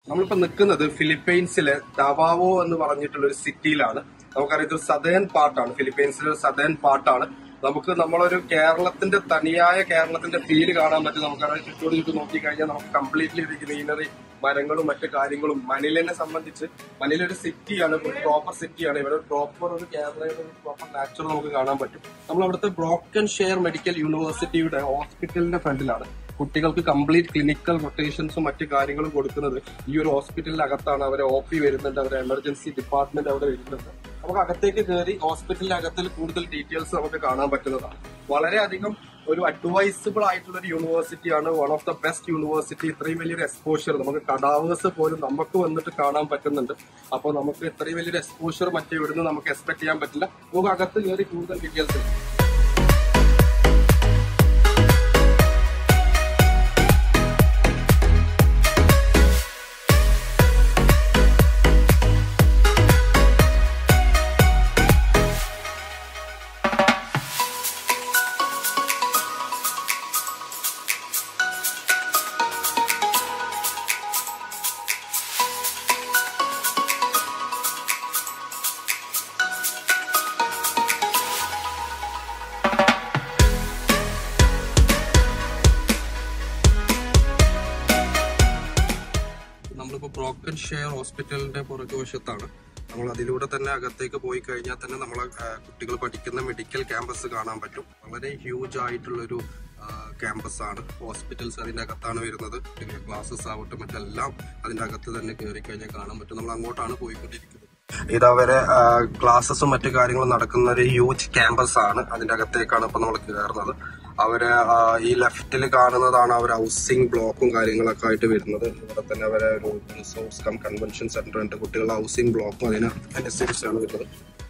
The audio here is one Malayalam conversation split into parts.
നമ്മളിപ്പോ നിൽക്കുന്നത് ഫിലിപ്പൈൻസിലെ ഡവാവോ എന്ന് പറഞ്ഞിട്ടുള്ള ഒരു സിറ്റിയിലാണ് നമുക്കറിയാം ഇത് സദേൺ പാർട്ടാണ് ഫിലിപ്പൈൻസിലെ ഒരു സദേൺ പാർട്ടാണ് നമുക്ക് നമ്മളൊരു കേരളത്തിന്റെ തനിയായ കേരളത്തിന്റെ ഫീല് കാണാൻ പറ്റും നമുക്കറിയാം ചുറ്റോട് ചുറ്റും നോക്കിക്കഴിഞ്ഞാൽ നമുക്ക് കംപ്ലീറ്റ്ലി ഒരു ഗ്രീനറി മരങ്ങളും മറ്റു കാര്യങ്ങളും മനിലിനെ സംബന്ധിച്ച് മനിൽ ഒരു സിറ്റിയാണ് പ്രോപ്പർ സിറ്റിയാണ് ഇവിടെ പ്രോപ്പർ ഒരു കേരളയുടെ ഒരു പ്രോപ്പർ നാച്ചുറൽ നമുക്ക് കാണാൻ പറ്റും നമ്മൾ അവിടുത്തെ ബ്രോക്കൺ ഷെയർ മെഡിക്കൽ യൂണിവേഴ്സിറ്റിയുടെ ഹോസ്പിറ്റലിന്റെ ഫ്രണ്ടിലാണ് കുട്ടികൾക്ക് കംപ്ലീറ്റ് ക്ലിനിക്കൽ റൊട്ടേഷൻസും മറ്റു കാര്യങ്ങളും കൊടുക്കുന്നത് ഈ ഒരു ഹോസ്പിറ്റലിന്റെ അകത്താണ് അവരെ ഒ പി വരുന്നുണ്ട് അവരെ എമർജൻസി ഡിപ്പാർട്ട്മെന്റ് അവിടെ വരുന്നുണ്ട് നമുക്ക് അകത്തേക്ക് കയറി ഹോസ്പിറ്റലിന്റെ അകത്തിൽ കൂടുതൽ ഡീറ്റെയിൽസ് നമുക്ക് കാണാൻ പറ്റുന്നതാണ് വളരെയധികം ഒരു അഡ്വൈസബിൾ ആയിട്ടുള്ള ഒരു യൂണിവേഴ്സിറ്റിയാണ് one of the best university ഇത്രയും വലിയൊരു എക്സ്പോഷർ നമുക്ക് കടാവേഴ്സ് പോലും നമുക്ക് വന്നിട്ട് കാണാൻ പറ്റുന്നുണ്ട് അപ്പോൾ നമുക്ക് ഇത്രയും വലിയൊരു എക്സ്പോഷർ മറ്റേ ഇവിടുന്ന് നമുക്ക് എക്സ്പെക്ട് ചെയ്യാൻ പറ്റില്ല നമുക്ക് അകത്ത് കയറി കൂടുതൽ ഡീറ്റെയിൽസ് നമ്മളിപ്പോ ബ്രോക്കൺ ഷെയർ ഹോസ്പിറ്റലിന്റെ പുറകുവശത്താണ് നമ്മൾ അതിലൂടെ തന്നെ അകത്തേക്ക് പോയി കഴിഞ്ഞാൽ തന്നെ നമ്മളെ കുട്ടികൾ പഠിക്കുന്ന മെഡിക്കൽ ക്യാമ്പസ് കാണാൻ പറ്റും വളരെ ഹ്യൂജ് ആയിട്ടുള്ളൊരു ക്യാമ്പസ് ആണ് ഹോസ്പിറ്റൽസ് അതിന്റെ അകത്താണ് വരുന്നത് ക്ലാസ്സസ് ആവട്ടെ മറ്റെല്ലാം അതിന്റെ അകത്ത് തന്നെ കയറി കഴിഞ്ഞാൽ കാണാൻ പറ്റും നമ്മൾ അങ്ങോട്ടാണ് പോയിക്കൊണ്ടിരിക്കുന്നത് ഇതവരെ ക്ലാസ്സസും മറ്റു കാര്യങ്ങളും നടക്കുന്ന ഒരു ഹ്യൂജ് ക്യാമ്പസ് ആണ് അതിന്റെ അകത്തേക്കാണ് ഇപ്പൊ നമ്മൾ കയറുന്നത് അവര് ആ, ഈ ലെഫ്റ്റിൽ കാണുന്നതാണ് അവർ ഹൗസിംഗ് ബ്ലോക്കും കാര്യങ്ങളൊക്കെ ആയിട്ട് വരുന്നത് ഇവിടെ തന്നെ അവരെ ഒരു റിസോർട്സ് കം കൺവെൻഷൻ സെന്റർ ഉണ്ട് കുട്ടികളുടെ ഹൗസിംഗ് ബ്ലോക്കും അതിന് അനുസരിച്ചാണ് വരുന്നത്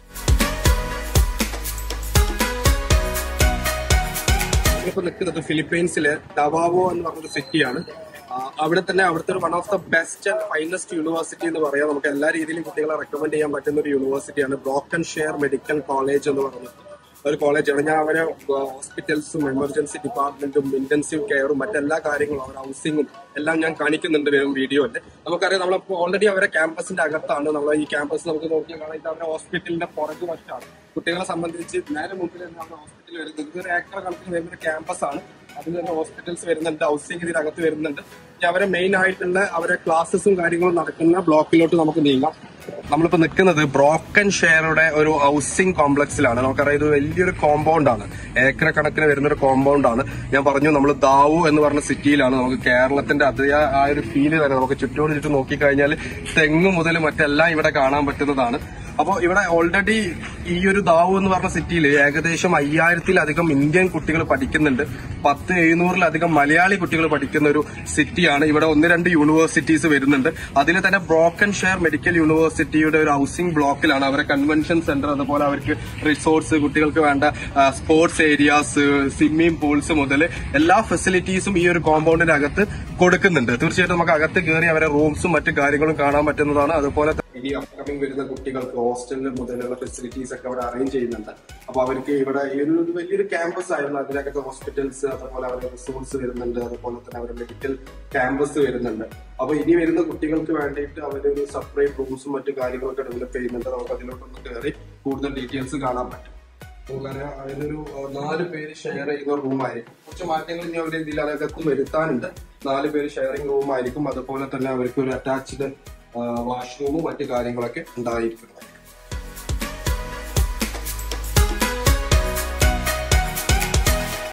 ഇപ്പൊ നിൽക്കുന്നത് ഫിലിപ്പൈൻസിലെ ഡവാവോ എന്ന് പറഞ്ഞൊരു സിറ്റിയാണ് ആ, അവിടെ തന്നെ അവിടുത്തെ ഒരു one of the best and finest university എന്ന് പറയാം നമുക്ക് എല്ലാ രീതിയിലും കുട്ടികളെ റെക്കമെൻഡ് ചെയ്യാൻ പറ്റുന്ന ഒരു യൂണിവേഴ്സിറ്റിയാണ് ബ്രോക്കൺ ഷെയർ മെഡിക്കൽ കോളേജ് എന്ന് പറയുന്നത് ഒരു കോളേജാണ് ഞാൻ അവരെ ഹോസ്പിറ്റൽസും എമർജൻസി ഡിപ്പാർട്ട്മെന്റും ഇന്റൻസീവ് കെയറും മറ്റെല്ലാ കാര്യങ്ങളും അവരുടെ ഹൗസിംഗും എല്ലാം ഞാൻ കാണിക്കുന്നുണ്ട് വരും വീഡിയോയിൽ നമുക്കറിയാം നമ്മളിപ്പോ ഓൾറെഡി അവരെ ക്യാമ്പസിന്റെ അകത്താണ് നമ്മൾ ഈ ക്യാമ്പസ് നമുക്ക് നോക്കിയാൽ കാണാം ഇത് അവരുടെ ഹോസ്പിറ്റലിന്റെ പുറകു വശമാണ് കുട്ടികളെ സംബന്ധിച്ച് നേരെ മുമ്പിൽ തന്നെ അവരുടെ ഹോസ്പിറ്റൽ വരുന്നത് ഇത് ഒരു ഏക്കർ കണക്കിന് വരുന്ന ഒരു ക്യാമ്പസ് ആണ് അതിൽ തന്നെ ഹോസ്പിറ്റൽസ് വരുന്നുണ്ട് ഹൗസിംഗ് ഇതിനകത്ത് വരുന്നുണ്ട് ഇനി അവരെ മെയിൻ ആയിട്ടുള്ള അവരെ ക്ലാസ്സസും കാര്യങ്ങളും നടക്കുന്ന ബ്ലോക്കിലോട്ട് നമുക്ക് നീങ്ങാം നമ്മളിപ്പോ നിൽക്കുന്നത് ബ്രോക്കൺ ഷെയറുടെ ഒരു ഹൗസിംഗ് കോംപ്ലക്സിലാണ് നമുക്കറിയാം ഇത് വലിയൊരു കോമ്പൗണ്ട് ആണ് ഏക്കർ കണക്കിന് വരുന്ന ഒരു കോമ്പൗണ്ട് ആണ് ഞാൻ പറഞ്ഞു നമ്മൾ ദാവു എന്ന് പറഞ്ഞ സിറ്റിയിലാണ് നമുക്ക് കേരളത്തിന്റെ അതേ ആ ഒരു ഫീല് തന്നെ നമുക്ക് ചുറ്റോട് ചുറ്റും നോക്കിക്കഴിഞ്ഞാൽ തെങ്ങ് മുതൽ മറ്റെല്ലാം ഇവിടെ കാണാൻ പറ്റുന്നതാണ് അപ്പോൾ ഇവിടെ ഓൾറെഡി ഈ ഒരു ദാവു എന്ന് പറഞ്ഞ സിറ്റിയിൽ ഏകദേശം അയ്യായിരത്തിലധികം ഇന്ത്യൻ കുട്ടികൾ പഠിക്കുന്നുണ്ട് പത്ത് എഴുന്നൂറിലധികം മലയാളി കുട്ടികൾ പഠിക്കുന്ന ഒരു സിറ്റിയാണ് ഇവിടെ ഒന്ന് രണ്ട് യൂണിവേഴ്സിറ്റീസ് വരുന്നുണ്ട് അതിൽ തന്നെ ബ്രോക്കൺ ഷെയർ മെഡിക്കൽ യൂണിവേഴ്സിറ്റിയുടെ ഒരു ഹൗസിംഗ് ബ്ലോക്കിലാണ് അവരെ കൺവെൻഷൻ സെന്റർ അതുപോലെ അവർക്ക് റിസോർട്സ് കുട്ടികൾക്ക് വേണ്ട സ്പോർട്സ് ഏരിയാസ് സ്വിമ്മിംഗ് പൂൾസ് മുതൽ എല്ലാ ഫെസിലിറ്റീസും ഈ ഒരു കോമ്പൗണ്ടിനകത്ത് കൊടുക്കുന്നുണ്ട് തീർച്ചയായിട്ടും നമുക്ക് അകത്ത് കയറി അവരെ റൂംസും മറ്റു കാര്യങ്ങളും കാണാൻ പറ്റുന്നതാണ് അതുപോലെ തന്നെ ഇനി അപ്കമിംഗ് വരുന്ന കുട്ടികൾക്ക് ഹോസ്റ്റലിൽ മുതലുള്ള ഫെസിലിറ്റീസ് ഒക്കെ അവിടെ അറേഞ്ച് ചെയ്യുന്നുണ്ട് അപ്പൊ അവർക്ക് ഇവിടെ ഈ ഒരു ഇത് വലിയൊരു ക്യാമ്പസ് ആയിരുന്നു അതിനകത്ത് ഹോസ്പിറ്റൽസ് അതുപോലെ അവരുടെ റിസോർട്സ് വരുന്നുണ്ട് അതുപോലെ തന്നെ അവരുടെ മെഡിക്കൽ ക്യാമ്പസ് വരുന്നുണ്ട് അപ്പൊ ഇനി വരുന്ന കുട്ടികൾക്ക് വേണ്ടിയിട്ട് അവരൊരു സെപ്പറേറ്റ് റൂംസും മറ്റു കാര്യങ്ങളൊക്കെ ഡെവലപ്പ് ചെയ്യുന്നുണ്ട് നമുക്ക് അതിലോട്ടൊന്ന് കയറി കൂടുതൽ ഡീറ്റെയിൽസ് കാണാൻ പറ്റും അങ്ങനെ അതിനൊരു അഹ്, നാല് പേര് ഷെയർ ചെയ്യുന്ന റൂമായിരിക്കും കുറച്ച് മാറ്റങ്ങൾ ഇനി അവർ ഇതിൽ അകത്ത് വരുത്താനുണ്ട് നാല് പേര് ഷെയറിംഗ് റൂമായിരിക്കും അതുപോലെ തന്നെ അവർക്ക് ഒരു അറ്റാച്ച്ഡ് വാഷ്റൂമും മറ്റു കാര്യങ്ങളൊക്കെ ഉണ്ടായിരിക്കും